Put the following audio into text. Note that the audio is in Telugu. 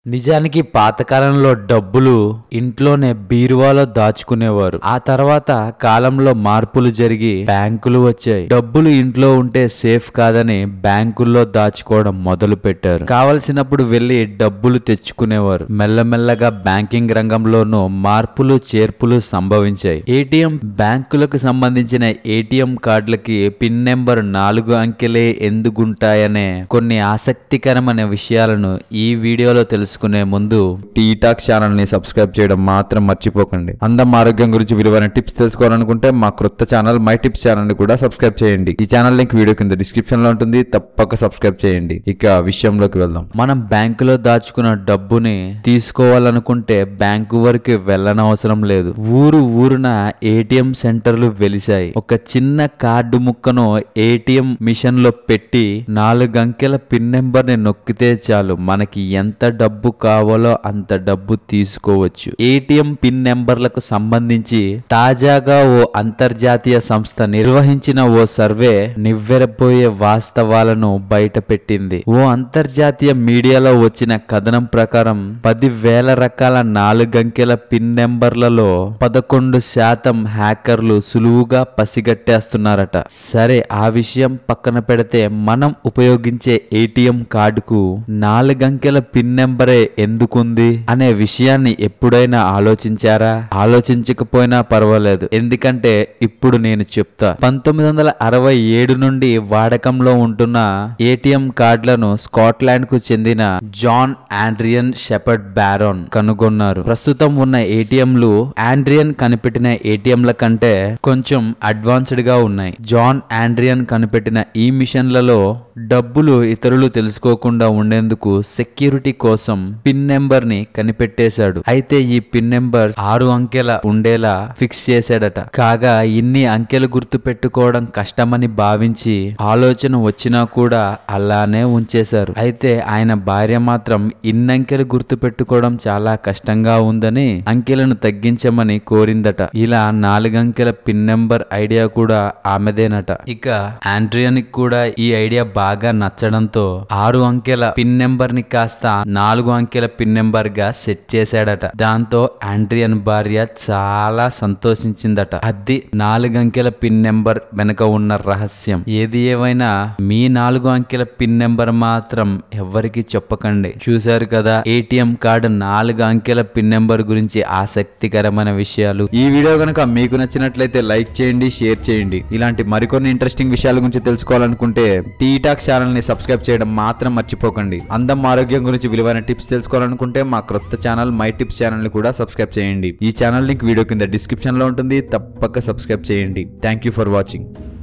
నిజానికి పాతకాలంలో డబ్బులు ఇంట్లోనే బీరువాలో దాచుకునేవారు ఆ తర్వాత కాలంలో మార్పులు జరిగి బ్యాంకులు వచ్చాయి డబ్బులు ఇంట్లో ఉంటే సేఫ్ కాదని బ్యాంకుల్లో దాచుకోవడం మొదలు పెట్టారు కావలసినప్పుడు వెళ్లి డబ్బులు తెచ్చుకునేవారు మెల్లమెల్లగా బ్యాంకింగ్ రంగంలోనూ మార్పులు చేర్పులు సంభవించాయి ఏటీఎం బ్యాంకులకు సంబంధించిన ఏటీఎం కార్డులకి పిన్ నెంబర్ నాలుగు అంకెలే ఎందుకుంటాయనే కొన్ని ఆసక్తికరమైన విషయాలను ఈ వీడియోలో తెలుసుకునే ముందు టీటాక్ ఛానల్ ని సబ్స్క్రైబ్ చేయడం మాత్రం మర్చిపోకండి అందం ఆరోగ్యం గురించి విలువైన టిప్స్ తెలుసుకోవాలనుకుంటే మా క్రొత్త ఛానల్ మై టిప్స్ ఛానల్ ని కూడా సబ్స్క్రైబ్ చేయండి ఈ ఛానల్ లింక్ వీడియో కింద డిస్క్రిప్షన్ లో ఉంటుంది తప్పక సబ్స్క్రైబ్ చేయండి ఇక విషయంలోకి వెళ్దాం మనం బ్యాంకులో దాచుకున్న డబ్బుని తీసుకోవాలనుకుంటే బ్యాంకు వరకు వెళ్ళనవసరం లేదు ఊరు ఊరున ఏటీఎం సెంటర్లు వెలిశాయి ఒక చిన్న కార్డు ముక్కను ఏటీఎం మిషన్ లో పెట్టి నాలుగు అంకెల పిన్ నెంబర్ ని నొక్కితే చాలు మనకి ఎంత డబ్బు కావాలో అంత డబ్బు తీసుకోవచ్చు ఏటీఎం పిన్ నెంబర్లకు సంబంధించి తాజాగా ఓ అంతర్జాతీయ సంస్థ నిర్వహించిన ఓ సర్వే నివ్వెరపోయే వాస్తవాలను బయటపెట్టింది ఓ అంతర్జాతీయ మీడియాలో వచ్చిన కథనం ప్రకారం పది వేల రకాల నాలుగంకెల పిన్ నెంబర్లలో పదకొండు శాతం హ్యాకర్లు సులువుగా పసిగట్టేస్తున్నారట సరే ఆ విషయం పక్కన పెడితే మనం ఉపయోగించే ఏటీఎం కార్డుకు నాలుగంకెల పిన్ నెంబరే ఎందుకుంది అనే విషయాన్ని ఎప్పుడైనా ఆలోచించారా ఆలోచించకపోయినా పర్వాలేదు ఎందుకంటే ఇప్పుడు నేను చెప్తా పంతొమ్మిది వందల అరవై ఏడు నుండి వాడకంలో ఉంటున్న ఏటీఎం కార్డులను స్కాట్లాండ్ కు చెందిన జాన్ ఆండ్రియన్ షెపర్డ్ బ్యారోన్ కనుగొన్నారు ప్రస్తుతం ఉన్న ఏటీఎంలు ఆండ్రియన్ కనిపెట్టిన ఏటీఎంల కంటే కొంచెం అడ్వాన్స్డ్ గా ఉన్నాయి జాన్ ఆండ్రియన్ కనిపెట్టిన ఈ మిషన్లలో డబ్బులు ఇతరులు తెలుసుకోకుండా ఉండేందుకు సెక్యూరిటీ కోసం పిన్ నెంబర్ ని కనిపెట్టేశాడు అయితే ఈ పిన్ నెంబర్ ఆరు అంకెల ఉండేలా ఫిక్స్ చేశాడట కాగా ఇన్ని అంకెలు గుర్తు పెట్టుకోవడం కష్టమని భావించి ఆలోచన వచ్చినా కూడా అలానే ఉంచేశారు అయితే ఆయన భార్య మాత్రం ఇన్ని అంకెలు గుర్తు పెట్టుకోవడం చాలా కష్టంగా ఉందని అంకెలను తగ్గించమని కోరిందట ఇలా నాలుగంకెల పిన్ నెంబర్ ఐడియా కూడా ఆమెదేనట ఇక ఆండ్రియానికి కూడా ఈ ఐడియా బాగా నచ్చడంతో ఆరు అంకెల పిన్ నెంబర్ ని కాస్త నాలుగు అంకెల పిన్ నెంబర్ గా సెట్ చేశాడట దాంతో ఆండ్రియన్ భార్య చాలా సంతోషించిందట అది నాలుగు అంకెల పిన్ నెంబర్ వెనుక ఉన్న రహస్యం ఏది ఏమైనా మీ నాలుగు అంకెల పిన్ నెంబర్ మాత్రం ఎవ్వరికి చెప్పకండి చూశారు కదా ఏటీఎం కార్డు నాలుగు అంకెల పిన్ నెంబర్ గురించి ఆసక్తికరమైన విషయాలు ఈ వీడియో కనుక మీకు నచ్చినట్లయితే లైక్ చేయండి షేర్ చేయండి ఇలాంటి మరికొన్ని ఇంట్రెస్టింగ్ విషయాల గురించి తెలుసుకోవాలనుకుంటే టీటాక్ ఛానల్ ని సబ్స్క్రైబ్ చేయడం మాత్రం మర్చిపోకండి అందం ఆరోగ్యం గురించి విలువైన టిప్స్ తెలుసుకోవాలనుకుంటే మా క్రొత్త ఛానల్ మై టిప్స్ ఛానల్ ని కూడా సబ్స్క్రైబ్ చేయండి ఈ ఛానల్ లింక్ వీడియో కింద డిస్క్రిప్షన్ లో ఉంటుంది తప్పక సబ్స్క్రైబ్ చేయండి థ్యాంక్ యూ ఫర్ వాచింగ్